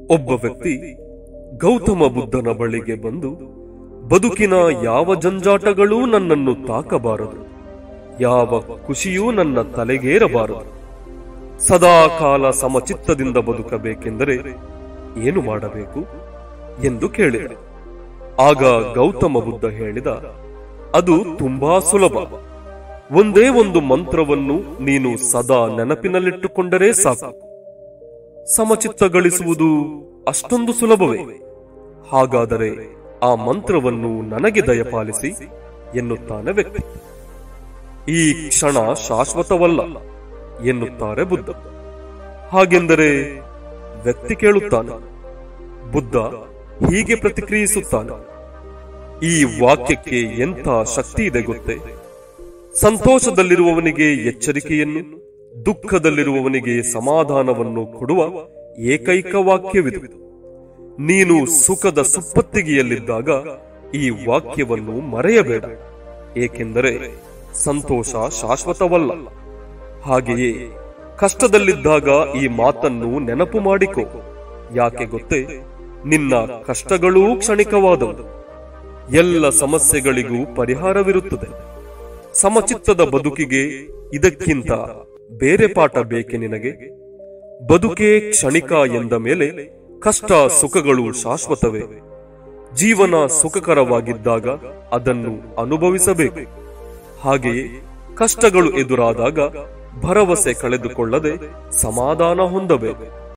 ಒಬ್ಬ ವ್ಯಕ್ತಿ ಗೌತಮ ಬುದ್ಧನ ಬಳಿಗೆ ಬಂದು ಬದುಕಿನ ಯಾವ ಜಂಜಾಟಗಳೂ ನನ್ನನ್ನು ತಾಕಬಾರದು ಯಾವ ಖುಷಿಯೂ ನನ್ನ ತಲೆಗೇರಬಾರದು ಸದಾ ಕಾಲ ಸಮಚಿತ್ತದಿಂದ ಬದುಕಬೇಕೆಂದರೆ ಏನು ಮಾಡಬೇಕು ಎಂದು ಕೇಳಿದ ಆಗ ಗೌತಮ ಬುದ್ಧ ಹೇಳಿದ ಅದು ತುಂಬಾ ಸುಲಭ ಒಂದೇ ಒಂದು ಮಂತ್ರವನ್ನು ನೀನು ಸದಾ ನೆನಪಿನಲ್ಲಿಟ್ಟುಕೊಂಡರೆ ಸಾಕು ಸಮಚಿತ್ತ ಗಳಿಸುವುದು ಅಷ್ಟೊಂದು ಸುಲಭವೇ ಹಾಗಾದರೆ ಆ ಮಂತ್ರವನ್ನು ನನಗೆ ದಯಪಾಲಿಸಿ ಎನ್ನುತ್ತಾನೆ ವ್ಯಕ್ತಿ ಈ ಕ್ಷಣ ಶಾಶ್ವತವಲ್ಲ ಎನ್ನುತ್ತಾರೆ ಬುದ್ಧ ಹಾಗೆಂದರೆ ವ್ಯಕ್ತಿ ಕೇಳುತ್ತಾನೆ ಬುದ್ಧ ಹೀಗೆ ಪ್ರತಿಕ್ರಿಯಿಸುತ್ತಾನೆ ಈ ವಾಕ್ಯಕ್ಕೆ ಎಂಥ ಶಕ್ತಿ ಇದೆ ಗೊತ್ತೇ ಸಂತೋಷದಲ್ಲಿರುವವನಿಗೆ ಎಚ್ಚರಿಕೆಯನ್ನು ದುಃಖದಲ್ಲಿರುವವನಿಗೆ ಸಮಾಧಾನವನ್ನು ಕೊಡುವ ಏಕೈಕ ವಾಕ್ಯವಿದು ನೀನು ಸುಖದ ಸುಪ್ಪತ್ತಿಗೆಯಲ್ಲಿದ್ದಾಗ ಈ ವಾಕ್ಯವನ್ನು ಮರೆಯಬೇಡ ಏಕೆಂದರೆ ಸಂತೋಷ ಶಾಶ್ವತವಲ್ಲ ಹಾಗೆಯೇ ಕಷ್ಟದಲ್ಲಿದ್ದಾಗ ಈ ಮಾತನ್ನು ನೆನಪು ಮಾಡಿಕೊ ಯಾಕೆ ಗೊತ್ತೇ ನಿನ್ನ ಕಷ್ಟಗಳೂ ಕ್ಷಣಿಕವಾದವು ಎಲ್ಲ ಸಮಸ್ಯೆಗಳಿಗೂ ಪರಿಹಾರವಿರುತ್ತದೆ ಸಮಚಿತ್ತದ ಬದುಕಿಗೆ ಇದಕ್ಕಿಂತ ಬೇರೆ ಪಾಠ ಬೇಕೆ ನಿನಗೆ ಬದುಕೇ ಕ್ಷಣಿಕ ಎಂದ ಮೇಲೆ ಕಷ್ಟ ಸುಖಗಳು ಶಾಶ್ವತವೇ ಜೀವನ ಸುಖಕರವಾಗಿದ್ದಾಗ ಅದನ್ನು ಅನುಭವಿಸಬೇಕು ಹಾಗೆಯೇ ಕಷ್ಟಗಳು ಎದುರಾದಾಗ ಭರವಸೆ ಕಳೆದುಕೊಳ್ಳದೆ ಸಮಾಧಾನ ಹೊಂದಬೇಕು